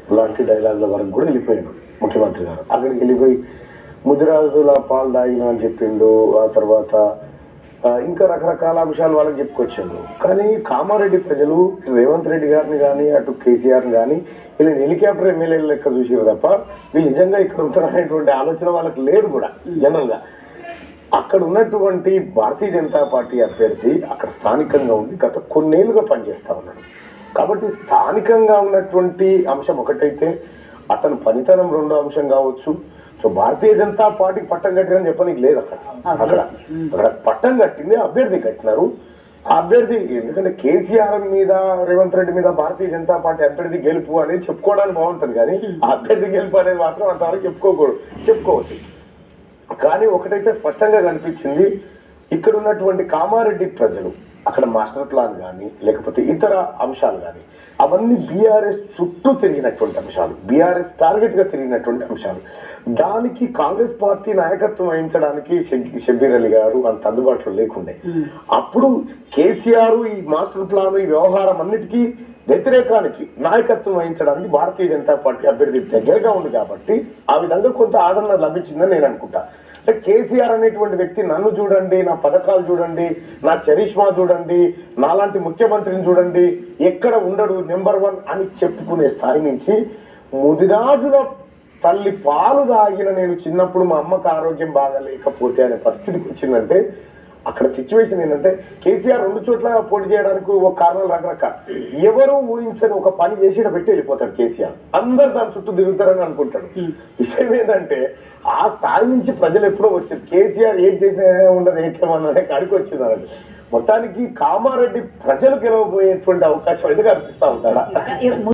లాంటి డైలాగుల వరకు కూడా వెళ్ళిపోయాడు ముఖ్యమంత్రి గారు అక్కడికి వెళ్ళిపోయి ముదిరాజుల పాలు తాగిన అని చెప్పిండు ఆ తర్వాత ఆ, ఇంకా రకరకాల అంశాలు వాళ్ళకి చెప్పుకొచ్చిండు కానీ కామారెడ్డి ప్రజలు రేవంత్ రెడ్డి గారిని కానీ అటు కేసీఆర్ని కానీ వీళ్ళని హెలికాప్టర్ ఎమ్మెల్యేల లెక్క చూసారు తప్ప వీళ్ళు నిజంగా ఇక్కడ ఉంటారనేటువంటి ఆలోచన వాళ్ళకి లేదు కూడా జనరల్గా అక్కడ ఉన్నటువంటి భారతీయ జనతా పార్టీ అభ్యర్థి అక్కడ స్థానికంగా ఉండి గత కొన్నేళ్లుగా పనిచేస్తా ఉన్నాడు కాబట్టి స్థానికంగా ఉన్నటువంటి అంశం ఒకటైతే అతని పనితనం రెండో అంశం కావచ్చు సో భారతీయ జనతా పార్టీకి పట్టం కట్టిరని చెప్పడానికి లేదు అక్కడ అక్కడ అక్కడ పట్టం కట్టింది అభ్యర్థి కట్టినారు ఆ అభ్యర్థి ఎందుకంటే కేసీఆర్ మీద రేవంత్ రెడ్డి మీద భారతీయ జనతా పార్టీ అభ్యర్థి గెలుపు అనేది చెప్పుకోవడానికి బాగుంటుంది కానీ ఆ అభ్యర్థి గెలుపు అనేది మాత్రం అంతవరకు చెప్పుకోకూడదు చెప్పుకోవచ్చు కానీ ఒకటైతే స్పష్టంగా కనిపించింది ఇక్కడ ఉన్నటువంటి కామారెడ్డి ప్రజలు అక్కడ మాస్టర్ ప్లాన్ కానీ లేకపోతే ఇతర అంశాలు కానీ అవన్నీ బీఆర్ఎస్ చుట్టూ తిరిగినటువంటి అంశాలు బీఆర్ఎస్ టార్గెట్గా తిరిగినటువంటి అంశాలు దానికి కాంగ్రెస్ పార్టీ నాయకత్వం వహించడానికి షబ్- షబ్బీర్ అలీ గారు అంత అందుబాటులో లేకుండే అప్పుడు కేసీఆర్ ఈ మాస్టర్ ప్లాన్ ఈ వ్యవహారం అన్నిటికీ వ్యతిరేకానికి నాయకత్వం వహించడానికి భారతీయ జనతా పార్టీ అభ్యర్థి దగ్గరగా ఉంది కాబట్టి ఆ విధంగా కొంత ఆదరణ లభించిందని నేను అనుకుంటా అంటే కేసీఆర్ అనేటువంటి వ్యక్తి నన్ను చూడండి నా పథకాలు చూడండి నా చరిష్మా చూడండి నాలాంటి ముఖ్యమంత్రిని చూడండి ఎక్కడ ఉండడు నెంబర్ వన్ అని చెప్పుకునే స్థాయి నుంచి ముదిరాజుల తల్లి పాలు తాగిన నేను చిన్నప్పుడు మా అమ్మకు ఆరోగ్యం బాగాలేకపోతే అనే పరిస్థితికి వచ్చిందంటే అక్కడ సిచ్యువేషన్ ఏంటంటే కేసీఆర్ రెండు చోట్ల పోటీ చేయడానికి ఒక కారణాలు రకరకాల ఎవరు ఊహించని ఒక పని చేసి ఈడ పెట్టి వెళ్ళిపోతాడు కేసీఆర్ అందరు దాని చుట్టూ తిరుగుతారని అనుకుంటాడు విషయం ఏంటంటే ఆ స్థాయి నుంచి ప్రజలు ఎప్పుడో వచ్చారు కేసీఆర్ ఏం చేసినా ఉండదు ఏంటేమన్నా కాడికి వచ్చింది అన్నట్టు మొత్తానికి కామారెడ్డి ప్రజలు గెలవబోయేటువంటి అవకాశం అయితే కనిపిస్తా ఉంటాడా